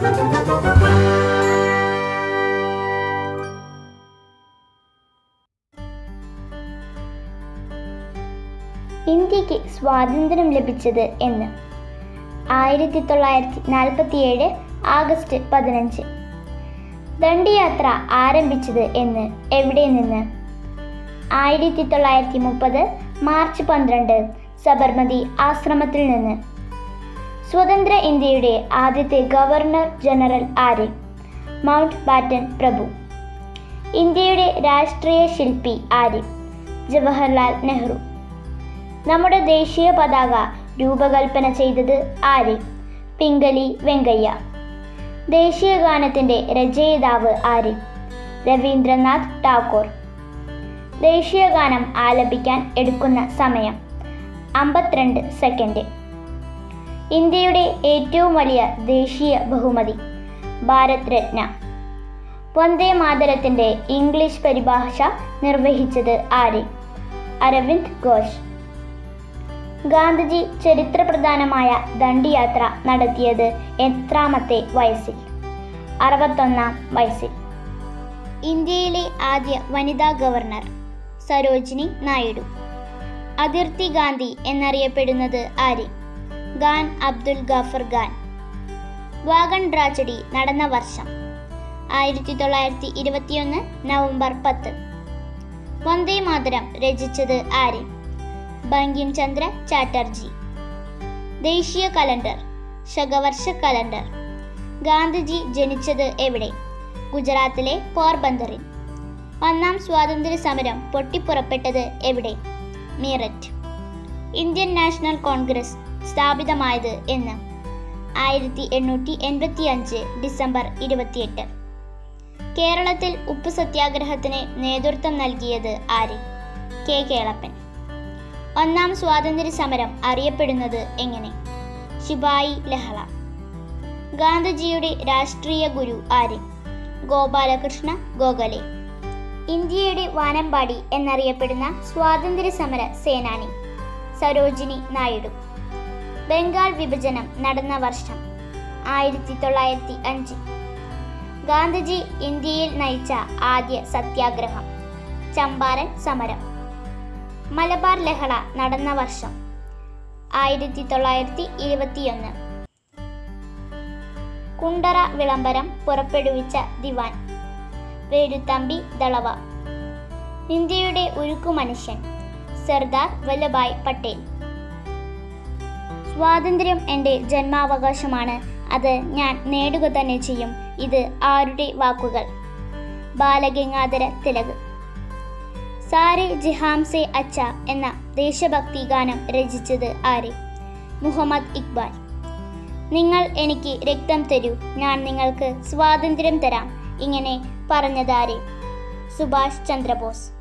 ഇന്ത്യക്ക് സ്വാതന്ത്ര്യം ലഭിച്ചത് എന്ന് ആയിരത്തി തൊള്ളായിരത്തി നാൽപ്പത്തിയേഴ് ആഗസ്റ്റ് പതിനഞ്ച് ദണ്ഡിയാത്ര ആരംഭിച്ചത് എന്ന് എവിടെ നിന്ന് ആയിരത്തി തൊള്ളായിരത്തി മുപ്പത് മാർച്ച് പന്ത്രണ്ട് സബർമതി ആശ്രമത്തിൽ നിന്ന് സ്വതന്ത്ര ഇന്ത്യയുടെ ആദ്യത്തെ ഗവർണർ ജനറൽ ആര് മൗണ്ട് ബാറ്റൻ പ്രഭു ഇന്ത്യയുടെ രാഷ്ട്രീയ ശില്പി ആര് ജവഹർലാൽ നെഹ്റു നമ്മുടെ ദേശീയ പതാക രൂപകൽപ്പന ചെയ്തത് ആര് പിംഗലി വെങ്കയ്യ ദേശീയ ഗാനത്തിൻ്റെ രചയിതാവ് ആര് രവീന്ദ്രനാഥ് ടാഗോർ ദേശീയ ഗാനം ആലപിക്കാൻ എടുക്കുന്ന സമയം അമ്പത്തിരണ്ട് സെക്കൻഡ് ഇന്ത്യയുടെ ഏറ്റവും വലിയ ദേശീയ ബഹുമതി ഭാരത് രത്ന വന്ദേ മാതരത്തിൻ്റെ ഇംഗ്ലീഷ് പരിഭാഷ നിർവഹിച്ചത് ആര് അരവിന്ദ് ഘോഷ് ഗാന്ധിജി ചരിത്രപ്രധാനമായ ദണ്ഡിയാത്ര നടത്തിയത് എത്രാമത്തെ വയസ്സിൽ അറുപത്തൊന്നാം വയസ്സിൽ ഇന്ത്യയിലെ ആദ്യ വനിതാ ഗവർണർ സരോജിനി നായിഡു അതിർത്തി ഗാന്ധി എന്നറിയപ്പെടുന്നത് ആര് ഖാൻ അബ്ദുൽ ഗാഫർ ഖാൻ വാഗൺ ട്രാജഡി നടന്ന വർഷം ആയിരത്തി തൊള്ളായിരത്തി ഇരുപത്തിയൊന്ന് നവംബർ പത്ത് വന്ദേ മാതരം രചിച്ചത് ആര് ബങ്കിം ചന്ദ്ര ചാറ്റർജി ദേശീയ കലണ്ടർ ശകവർഷ കലണ്ടർ ഗാന്ധിജി ജനിച്ചത് എവിടെ ഗുജറാത്തിലെ പോർബന്തറിൽ ഒന്നാം സ്വാതന്ത്ര്യ സമരം പൊട്ടിപ്പുറപ്പെട്ടത് എവിടെ മീററ്റ് ഇന്ത്യൻ നാഷണൽ കോൺഗ്രസ് സ്ഥാപിതമായത് എന്ന് ആയിരത്തി എണ്ണൂറ്റി എൺപത്തി അഞ്ച് ഡിസംബർ ഇരുപത്തിയെട്ട് കേരളത്തിൽ ഉപ്പു സത്യാഗ്രഹത്തിന് നേതൃത്വം നൽകിയത് ആര് കെ കേളപ്പൻ ഒന്നാം സ്വാതന്ത്ര്യ സമരം അറിയപ്പെടുന്നത് എങ്ങനെ ശിപായി ലഹള ഗാന്ധിജിയുടെ രാഷ്ട്രീയ ഗുരു ആര് ഗോപാലകൃഷ്ണ ഗോഖലെ ഇന്ത്യയുടെ വാനമ്പാടി എന്നറിയപ്പെടുന്ന സ്വാതന്ത്ര്യ സമര സേനാനി സരോജിനി നായിഡു ബംഗാൾ വിഭജനം നടന്ന വർഷം ആയിരത്തി തൊള്ളായിരത്തി അഞ്ച് ഗാന്ധിജി ഇന്ത്യയിൽ നയിച്ച ആദ്യ സത്യാഗ്രഹം ചമ്പാരൻ സമരം മലബാർ ലഹള നടന്ന വർഷം ആയിരത്തി തൊള്ളായിരത്തി ഇരുപത്തിയൊന്ന് കുണ്ടറ വിളംബരം പുറപ്പെടുവിച്ച ദിവാൻ വേലുത്തമ്പി ദളവ ഇന്ത്യയുടെ ഉരുക്കു മനുഷ്യൻ സർദാർ വല്ലഭായ് പട്ടേൽ സ്വാതന്ത്ര്യം എൻ്റെ ജന്മാവകാശമാണ് അത് ഞാൻ നേടുക തന്നെ ചെയ്യും ഇത് ആരുടെ വാക്കുകൾ ബാലഗംഗാധര തിലക് സാരെ ജിഹാംസെ അച്ച എന്ന ദേശഭക്തി ഗാനം രചിച്ചത് ആര് മുഹമ്മദ് ഇക്ബാൽ നിങ്ങൾ എനിക്ക് രക്തം തരൂ ഞാൻ നിങ്ങൾക്ക് സ്വാതന്ത്ര്യം തരാം ഇങ്ങനെ പറഞ്ഞതാര് സുഭാഷ് ചന്ദ്രബോസ്